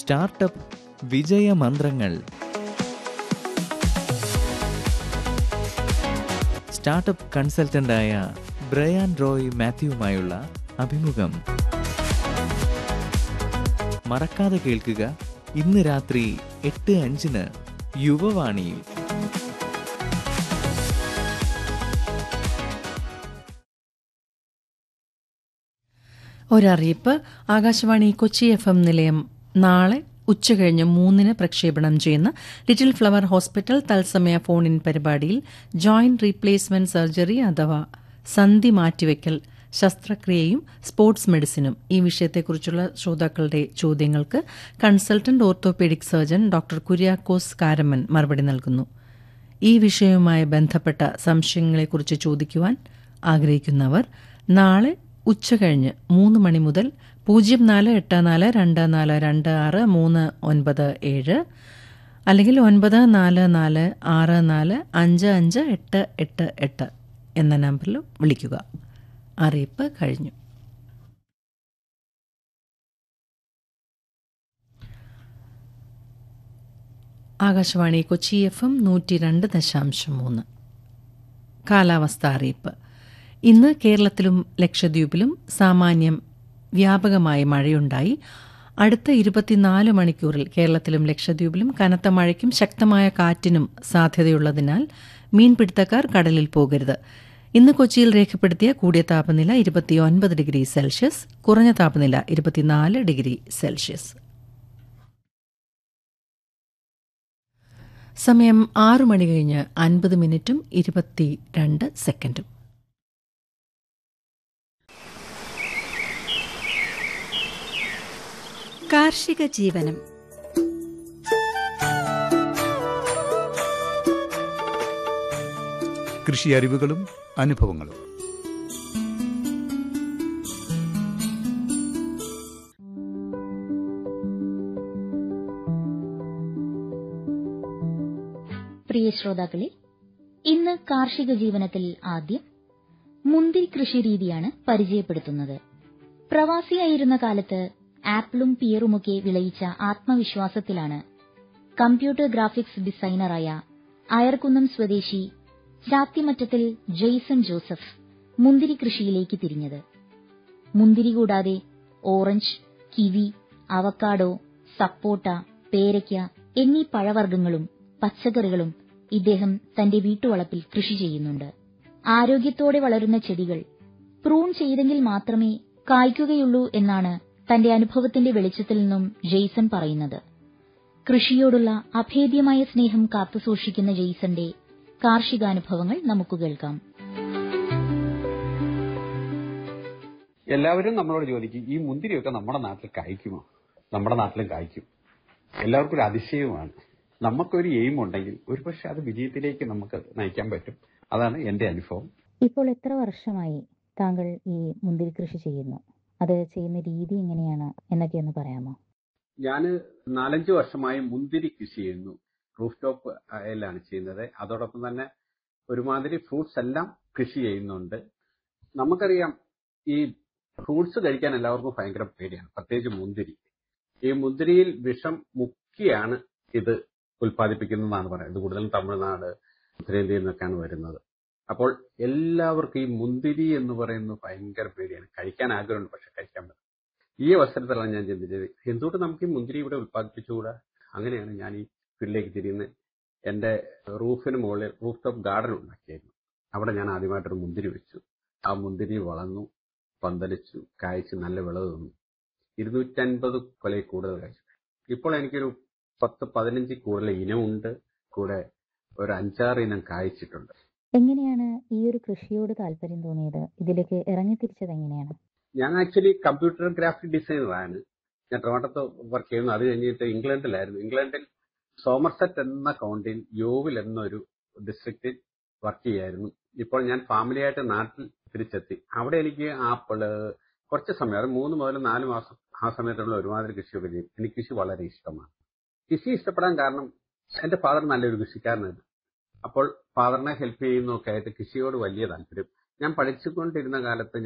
startup വിജയമന്ത്രങ്ങൾ startup കൺസൾട്ടന്റായ ബ്രയാൻ റോയ് മാത്യുവുമായുള്ള അഭിമുഖം മറക്കാതെ കേൾക്കുക ഇന്ന് രാത്രി എട്ട് അഞ്ചിന് യുവവാണിയിൽ ഒരറിയിപ്പ് ആകാശവാണി കൊച്ചി എഫ് എം നിലയം നാളെ ഉച്ചകഴിഞ്ഞ് മൂന്നിന് പ്രക്ഷേപണം ചെയ്യുന്ന ലിറ്റിൽ ഫ്ലവർ ഹോസ്പിറ്റൽ തത്സമയ ഫോൺ ഇൻ പരിപാടിയിൽ ജോയിന്റ് റീപ്ലേസ്മെന്റ് സർജറി അഥവാ സന്ധി മാറ്റിവെക്കൽ ശസ്ത്രക്രിയയും സ്പോർട്സ് മെഡിസിനും ഈ വിഷയത്തെക്കുറിച്ചുള്ള ശ്രോതാക്കളുടെ ചോദ്യങ്ങൾക്ക് consultant orthopaedic surgeon doctor Kuriakose Karaman മറുപടി നൽകുന്നു ഈ വിഷയവുമായി ബന്ധപ്പെട്ട സംശയങ്ങളെക്കുറിച്ച് ചോദിക്കുവാൻ ആഗ്രഹിക്കുന്നവർ നാളെ ഉച്ചകഴിഞ്ഞ് മൂന്ന് മണി മുതൽ പൂജ്യം നാല് എട്ട് നാല് രണ്ട് നാല് രണ്ട് ആറ് മൂന്ന് ഒൻപത് ഏഴ് അല്ലെങ്കിൽ ഒൻപത് നാല് നാല് ആറ് നാല് അഞ്ച് അഞ്ച് എട്ട് എട്ട് എട്ട് എന്ന നമ്പറിൽ വിളിക്കുക അറിയിപ്പ് കഴിഞ്ഞു ആകാശവാണി കൊച്ചി എഫ് എം നൂറ്റി രണ്ട് ദശാംശം മൂന്ന് കാലാവസ്ഥ അറിയിപ്പ് ഇന്ന് കേരളത്തിലും ലക്ഷദ്വീപിലും സാമാന്യം വ്യാപകമായി മഴയുണ്ടായി അടുത്ത ഇരുപത്തിനാല് മണിക്കൂറിൽ കേരളത്തിലും ലക്ഷദ്വീപിലും കനത്ത മഴയ്ക്കും ശക്തമായ കാറ്റിനും സാധ്യതയുള്ളതിനാൽ മീൻപിടുത്തക്കാർ കടലിൽ പോകരുത് ഇന്ന് കൊച്ചിയിൽ രേഖപ്പെടുത്തിയ കൂടിയ താപനില ഇരുപത്തിയൊൻപത് ഡിഗ്രി സെൽഷ്യസ് കുറഞ്ഞ താപനില ഇരുപത്തിനാല് ഡിഗ്രി സെൽഷ്യസ് സമയം ആറു മണി കഴിഞ്ഞ് അൻപത് മിനിറ്റും ഇരുപത്തി രണ്ട് സെക്കൻഡും കാർഷിക ജീവനം കൃഷി അറിവുകളും അനുഭവങ്ങളും പ്രിയ ശ്രോതാക്കളെ ഇന്ന് കാർഷിക ജീവനത്തിൽ ആദ്യം മുന്തിരി കൃഷി രീതിയാണ് പരിചയപ്പെടുത്തുന്നത് പ്രവാസിയായിരുന്ന കാലത്ത് ആപ്പിളും പിയറുമൊക്കെ വിളയിച്ച ആത്മവിശ്വാസത്തിലാണ് കമ്പ്യൂട്ടർ ഗ്രാഫിക്സ് ഡിസൈനറായ അയർക്കുന്നം സ്വദേശി ചാത്തിമറ്റത്തിൽ ജെയ്സൺ ജോസഫ് മുന്തിരി കൃഷിയിലേക്ക് തിരിഞ്ഞത് മുന്തിരി കൂടാതെ ഓറഞ്ച് കിവി അവക്കാഡോ സപ്പോട്ട പേരയ്ക്ക എന്നീ പഴവർഗ്ഗങ്ങളും പച്ചക്കറികളും ഇദ്ദേഹം തന്റെ വീട്ടുവളപ്പിൽ കൃഷി ചെയ്യുന്നുണ്ട് ആരോഗ്യത്തോടെ വളരുന്ന ചെടികൾ പ്രൂൺ ചെയ്തെങ്കിൽ മാത്രമേ കായ്ക്കുകയുള്ളൂ എന്നാണ് തന്റെ അനുഭവത്തിന്റെ വെളിച്ചത്തിൽ നിന്നും ജെയ്സൺ പറയുന്നത് കൃഷിയോടുള്ള അഭേദ്യമായ സ്നേഹം കാത്തുസൂക്ഷിക്കുന്ന ജെയ്സന്റെ കാർഷികാനുഭവങ്ങൾ നമുക്ക് കേൾക്കാം എല്ലാവരും നമ്മളോട് ചോദിക്കും ഈ മുന്തിരിയൊക്കെ നമ്മുടെ നാട്ടിൽ കായ്ക്കുമോ നമ്മുടെ നാട്ടിലും കായ്ക്കും എല്ലാവർക്കും ഒരു അതിശയവുമാണ് നമുക്കൊരു എയിം ഉണ്ടെങ്കിൽ ഒരുപക്ഷെ അത് വിജയത്തിലേക്ക് നമുക്ക് നയിക്കാൻ പറ്റും അതാണ് എന്റെ അനുഭവം ഇപ്പോൾ എത്ര വർഷമായി താങ്കൾ ഈ മുന്തിരി കൃഷി ചെയ്യുന്നു അത് ചെയ്യുന്ന രീതി എങ്ങനെയാണ് എന്നൊക്കെ ഒന്ന് പറയാമോ ഞാൻ നാലഞ്ച് വർഷമായി മുന്തിരി കൃഷി ചെയ്യുന്നു റൂഫ് ടോപ്പ് ലാണ് ചെയ്യുന്നത് അതോടൊപ്പം തന്നെ ഒരുമാതിരി ഫ്രൂട്ട്സ് എല്ലാം കൃഷി ചെയ്യുന്നുണ്ട് നമുക്കറിയാം ഈ ഫ്രൂട്ട്സ് കഴിക്കാൻ എല്ലാവർക്കും ഭയങ്കര പേടിയാണ് പ്രത്യേകിച്ച് മുന്തിരി ഈ മുന്തിരിയിൽ വിഷം മുക്കിയാണ് ഇത് ഉൽപ്പാദിപ്പിക്കുന്നതെന്നാണ് പറയുന്നത് ഇത് കൂടുതലും തമിഴ്നാട് ഉത്തരേന്ത്യയിൽ നിന്നൊക്കെയാണ് വരുന്നത് അപ്പോൾ എല്ലാവർക്കും ഈ മുന്തിരി എന്ന് പറയുന്നത് ഭയങ്കര പേടിയാണ് കഴിക്കാൻ ആഗ്രഹമുണ്ട് പക്ഷെ കഴിക്കാൻ പറ്റും ഈ അവസരത്തിലാണ് ഞാൻ ചിന്തിച്ചത് എന്തുകൊണ്ട് നമുക്ക് ഈ മുന്തിരി ഇവിടെ ഉൽപ്പാദിപ്പിച്ചുകൂടാ അങ്ങനെയാണ് ഞാൻ ഈ ഫീൽഡിലേക്ക് തിരിയുന്നത് എന്റെ റൂഫിന് മുകളിൽ റൂഫ് ടോപ്പ് ഗാർഡൻ ഉണ്ടാക്കിയായിരുന്നു അവിടെ ഞാൻ ആദ്യമായിട്ടൊരു മുന്തിരി വെച്ചു ആ മുന്തിരി വളർന്നു പന്തലിച്ചു കായ്ച്ചു നല്ല വിളവ് തന്നു ഇരുന്നൂറ്റൻപത് കൊലയിൽ കൂടുതൽ കായ്ച്ചു ഇപ്പോൾ എനിക്കൊരു പത്ത് പതിനഞ്ച് കൂടുതൽ ഇനമുണ്ട് കൂടെ ഒരു അഞ്ചാറ് ഇനം കായ്ച്ചിട്ടുണ്ട് എങ്ങനെയാണ് ഈ ഒരു കൃഷിയോട് താല്പര്യം തോന്നിയത് ഇതിലേക്ക് ഇറങ്ങിത്തിരിച്ചത് എങ്ങനെയാണ് ഞാൻ ആക്ച്വലി കമ്പ്യൂട്ടർ ഗ്രാഫിക് ഡിസൈനറാണ് ഞാൻ ട്രിവാൻഡ്രത്ത് വർക്ക് ചെയ്യുന്നു അത് കഴിഞ്ഞിട്ട് ഇംഗ്ലണ്ടിലായിരുന്നു ഇംഗ്ലണ്ടിൽ സോമർസെറ്റ് എന്ന കൗണ്ടിൽ യോവിൽ എന്നൊരു ഡിസ്ട്രിക്റ്റിൽ വർക്ക് ചെയ്യായിരുന്നു ഇപ്പോൾ ഞാൻ ഫാമിലിയായിട്ട് നാട്ടിൽ തിരിച്ചെത്തി അവിടെ എനിക്ക് ആപ്പിള് കുറച്ച് സമയം അത് മൂന്ന് മുതൽ നാല് മാസം ആ സമയത്തുള്ള ഒരുമാതിരി കൃഷിയൊക്കെ ചെയ്യും എനിക്ക് കൃഷി വളരെ ഇഷ്ടമാണ് കൃഷി ഇഷ്ടപ്പെടാൻ കാരണം എന്റെ ഫാദർ നല്ലൊരു കൃഷിക്കാരനായിരുന്നു അപ്പോൾ ഫാദറിനെ ഹെൽപ്പ് ചെയ്യുന്നതൊക്കെ ആയിട്ട് കൃഷിയോട് വലിയ താല്പര്യം ഞാൻ പഠിച്ചുകൊണ്ടിരുന്ന കാലത്ത്